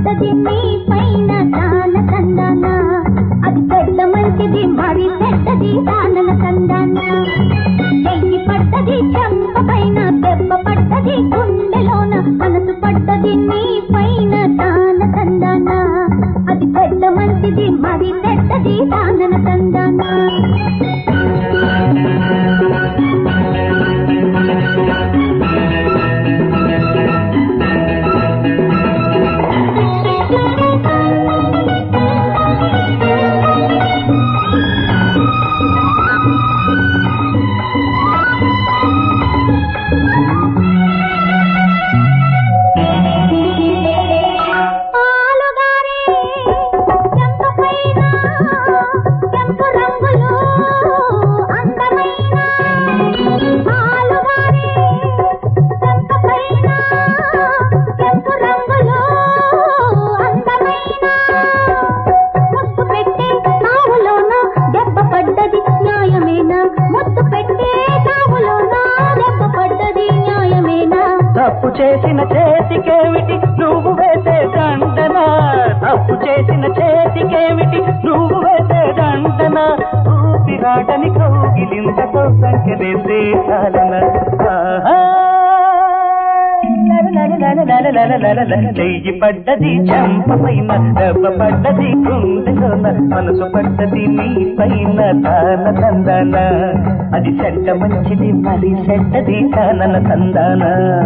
పడ్డది నీ పైన తాన తందాన అది చెడ్డ మంచిది మరి చెడ్డది తానన తందాన చెయ్యి పడ్డది చెంప పైన దెబ్బ పడ్డది గుండెలోన మనసు పడ్డది నీ పైన తాన తందాన అది చెడ్డ మంచిది మరి చెడ్డది తానన తందాన పాలుగారే చెంప పైన చెంపు రంగులు అందమైన పాలుగారే చెంప పైన చెంపు రంగులు అందమైన ముద్దు పెట్టే నావులోన దెబ్బ పడ్డది న్యాయమేనా ముద్దు పెట్టే నావులోన దెబ్బ పడ్డది న్యాయమేనా తప్పు చేసిన చేతికేమిటి నువ్వు వేసే దండన తప్పు చేసిన చేతికేమిటి నువ్వు వేసే దండన ఊపిరాటని కౌగిలింతతో సంఖ్యలేసే చాలన ఆహా. చెయ్యి పడ్డది చంప పైన దెబ్బ పడ్డది గుండెలోన మనసు పడ్డది నీ పైన తాన తందాన అది చెడ్డ మంచిది మరి చెడ్డది తానన తందాన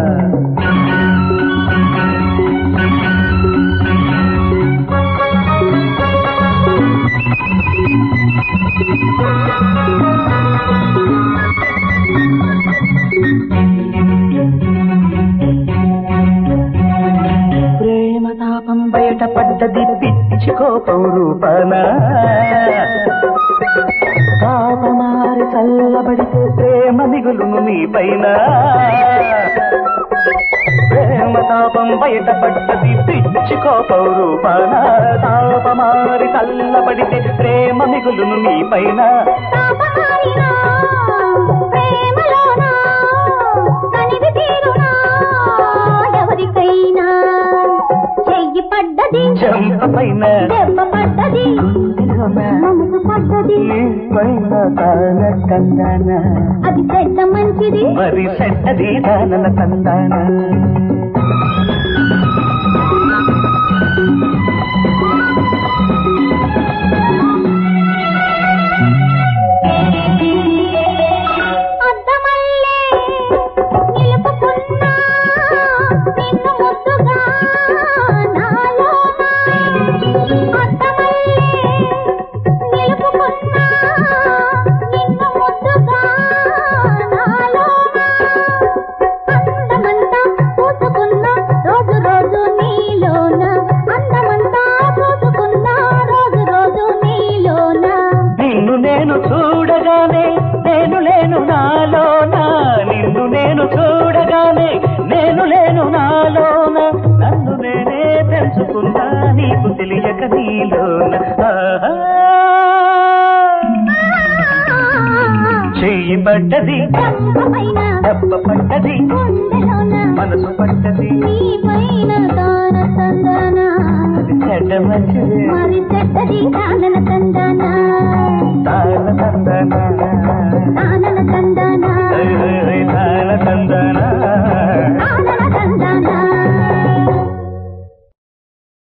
ప్రేమ తాపం బయట పడ్డది పిచ్చి కోపం రూపాన తాపమారి చల్లబడితే ప్రేమ మిగులును నీ పైన ప్రేమ తాపం బయట పడ్డది పిచ్చి కోపం రూపాన తాపమారి చల్లబడితే ప్రేమ మిగులును నీ పైన తాపమారినా ప్రేమలోనా తనివి తీరునా ఎవరికైనా చెయ్యి పడ్డది చెంప పైన దెబ్బ పడ్డది గుండెలోన మనసు పడ్డది నీ పైన తాన తందాన అది చెడ్డ మంచిది మరి చెడ్డది దానన తందాన అద్దమల్లే నిలుపుకున్నా నిన్ను ముద్దుగా నాలోన అద్దమల్లే నిలుపుకున్నా నిన్ను ముద్దుగా నాలోన అందమంతా పూసుకున్నా రోజు రోజు నీలోన అందమంతా పూసుకున్నా రోజు రోజు నీలోన నిన్ను నేను చూడగానే నేను లేను నాలోన నిన్ను నేను చూడగానే నేను లేను నాలోన నన్ను నేనే తెలుసుకున్నా నీకు తెలియక నీలోన ఆహా. చెయ్యి పడ్డది పైన దెబ్బ పడ్డది గుండెలోన మనసు పడ్డది నీ పైన తాన తందన అది చెడ్డ మంచిది మరి చెడ్డది తానన తందన తాన తందన